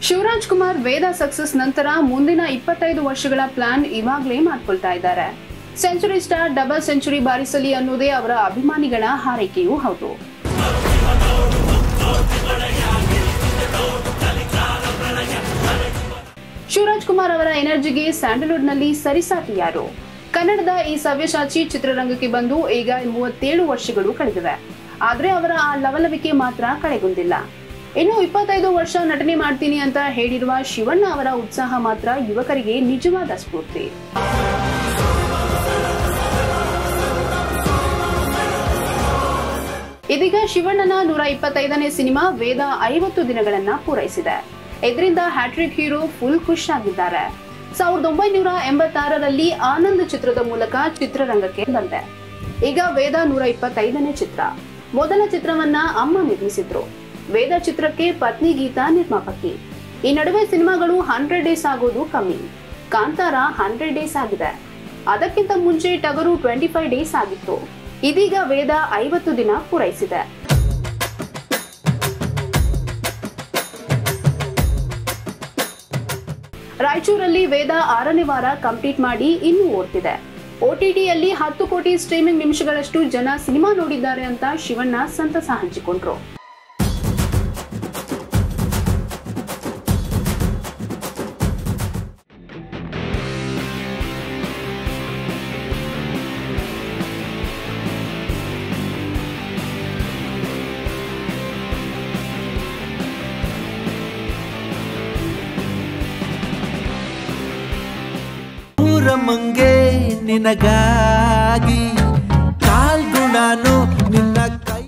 ಶಿವರಾಜ್ ಕುಮಾರ್ ವೇದ success ನಂತರ ಮುಂದಿನ ಇಪ್ಪತ್ತೈದು ವರ್ಷಗಳ ಪ್ಲಾನ್ ಇವಾಗಲೇ ಮಾಡ್ಕೊಳ್ತಾ ಇದ್ದಾರೆ ಸೆಂಚುರಿ ಸ್ಟಾರ್ ಡಬಲ್ ಸೆಂಚುರಿ ಬಾರಿಸಲಿ ಅನ್ನೋದೇ ಅವರ ಅಭಿಮಾನಿಗಳ ಹಾರೈಕೆಯೂ ಹೌದು ಶಿವರಾಜ್ ಕುಮಾರ್ ಅವರ ಎನರ್ಜಿಗೆ ಸ್ಯಾಂಡಲ್ವುಡ್ನಲ್ಲಿ ಸರಿಸಾಟಿ ಯಾರು ಕನ್ನಡದ ಈ ಸವ್ಯಸಾಚಿ ಚಿತ್ರರಂಗಕ್ಕೆ ಬಂದು ಈಗ ಮೂವತ್ತೇಳು ವರ್ಷಗಳು ಕಳೆದಿವೆ ಆದ್ರೆ ಅವರ ಆ ಲವಲವಿಕೆ ಮಾತ್ರ ಕಳೆಗುಂದಿಲ್ಲ ಇನ್ನು ಇಪ್ಪತ್ತೈದು ವರ್ಷ ನಟನೆ ಮಾಡ್ತೀನಿ ಅಂತ ಹೇಳಿರುವ ಶಿವಣ್ಣ ಅವರ ಉತ್ಸಾಹ ಮಾತ್ರ ಯುವಕರಿಗೆ ನಿಜವಾದ ಸ್ಫೂರ್ತಿ ಇದೀಗ ಶಿವಣ್ಣನ ನೂರ ಇಪ್ಪತ್ತೈದನೇ ಸಿನಿಮಾ ವೇದ ಐವತ್ತು ದಿನಗಳನ್ನ ಪೂರೈಸಿದೆ ಇದರಿಂದ ಹ್ಯಾಟ್ರಿಕ್ ಹೀರೋ ಫುಲ್ ಖುಷ್ ಆಗಿದ್ದಾರೆ ಸಾವಿರದ ಒಂಬೈನೂರ ಎಂಬತ್ತಾರರಲ್ಲಿ ಆನಂದ್ ಚಿತ್ರದ ಮೂಲಕ ಚಿತ್ರರಂಗಕ್ಕೆ ಬಂದೆ ಈಗ ವೇದ ನೂರ ಇಪ್ಪತ್ತೈದನೇ ಚಿತ್ರ ಮೊದಲ ಚಿತ್ರವನ್ನ ಅಮ್ಮ ನಿರ್ಮಿಸಿದ್ರು ವೇದ ಚಿತ್ರಕ್ಕೆ ಪತ್ನಿ ಗೀತಾ ನಿರ್ಮಾಪಕಿ ಈ ನಡುವೆ ಸಿನಿಮಾಗಳು ಹಂಡ್ರೆಡ್ ಡೇಸ್ ಆಗೋದು ಕಮ್ಮಿ ಕಾಂತಾರ ಹಂಡ್ರೆಡ್ ಡೇಸ್ ಆಗಿದೆ ಅದಕ್ಕಿಂತ ಮುಂಚೆ ಟಗರು ಟ್ವೆಂಟಿ ಫೈವ್ ಡೇಸ್ ಆಗಿತ್ತು ಇದೀಗ ವೇದ ಐವತ್ತು ದಿನ ಪೂರೈಸಿದೆ ರಾಯಚೂರಲ್ಲಿ ವೇದ ಆರನೇ ವಾರ ಕಂಪ್ಲೀಟ್ ಮಾಡಿ ಇನ್ನೂ ಓಡ್ತಿದೆ ಓಟಿಟಿಯಲ್ಲಿ ಹತ್ತು ಕೋಟಿ ಸ್ಟ್ರೀಮಿಂಗ್ ನಿಮಿಷಗಳಷ್ಟು ಜನ ಸಿನಿಮಾ ನೋಡಿದ್ದಾರೆ ಅಂತ ಶಿವಣ್ಣ ಸಂತಸ ಹಂಚಿಕೊಂಡ್ರು ಊರಮ್ಮಂಗೆ ನಿನಗಾಗಿ ಕಾಲ್ಗುಣನು ನಿನ್ನ ಕೈ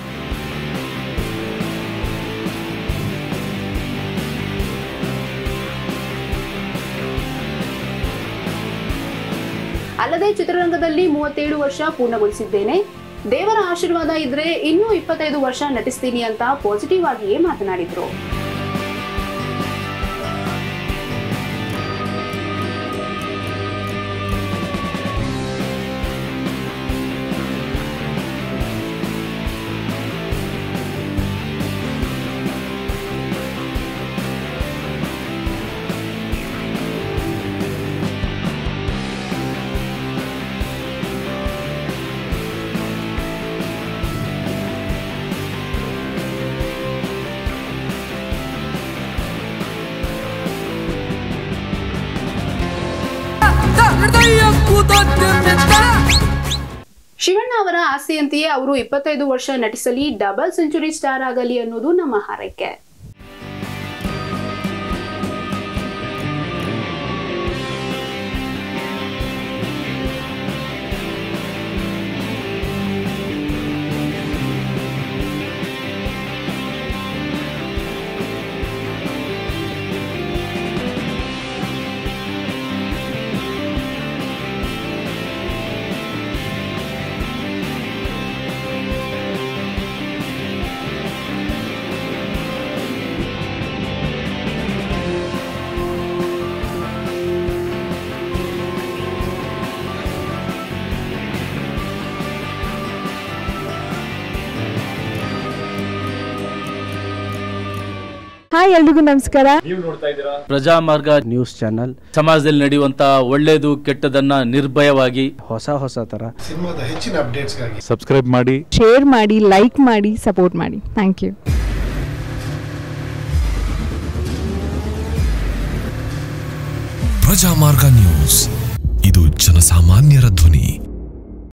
ಅಲ್ಲದೆ ಚಿತ್ರರಂಗದಲ್ಲಿ ಮೂವತ್ತೇಳು ವರ್ಷ ಪೂರ್ಣಗೊಳಿಸಿದ್ದೇನೆ ದೇವರ ಆಶೀರ್ವಾದ ಇದ್ರೆ ಇನ್ನೂ ಇಪ್ಪತ್ತೈದು ವರ್ಷ ನಟಿಸ್ತೀನಿ ಅಂತ ಪಾಸಿಟಿವ್ ಆಗಿಯೇ ಮಾತನಾಡಿದ್ರು ಶಿವಣ್ಣ ಅವರ ಆಸೆಯಂತೆಯೇ ಅವರು ಇಪ್ಪತ್ತೈದು ವರ್ಷ ನಟಿಸಲಿ ಡಬಲ್ ಸೆಂಚುರಿ ಸ್ಟಾರ್ ಆಗಲಿ ಅನ್ನೋದು ನಮ್ಮ ಹಾರೈಕೆ ಹಾಯ್ ಎಲ್ರಿಗೂ ನಮಸ್ಕಾರ ಪ್ರಜಾಮಾರ್ಗ ನ್ಯೂಸ್ ಚಾನಲ್ ಸಮಾಜದಲ್ಲಿ ನಡೆಯುವಂತ ಒಳ್ಳೇದು ಕೆಟ್ಟದನ್ನ ನಿರ್ಭಯವಾಗಿ ಹೊಸ ಹೊಸ ಥರ ಸಿನಿಮಾದ ಹೆಚ್ಚಿನ ಅಪ್ಡೇಟ್ಸ್ಗಾಗಿ ಸಬ್ಸ್ಕ್ರೈಬ್ ಮಾಡಿ ಶೇರ್ ಮಾಡಿ ಲೈಕ್ ಮಾಡಿ ಸಪೋರ್ಟ್ ಮಾಡಿ ಥ್ಯಾಂಕ್ ಯು ಪ್ರಜಾಮಾರ್ಗ ನ್ಯೂಸ್ ಇದು ಜನಸಾಮಾನ್ಯರ ಧ್ವನಿ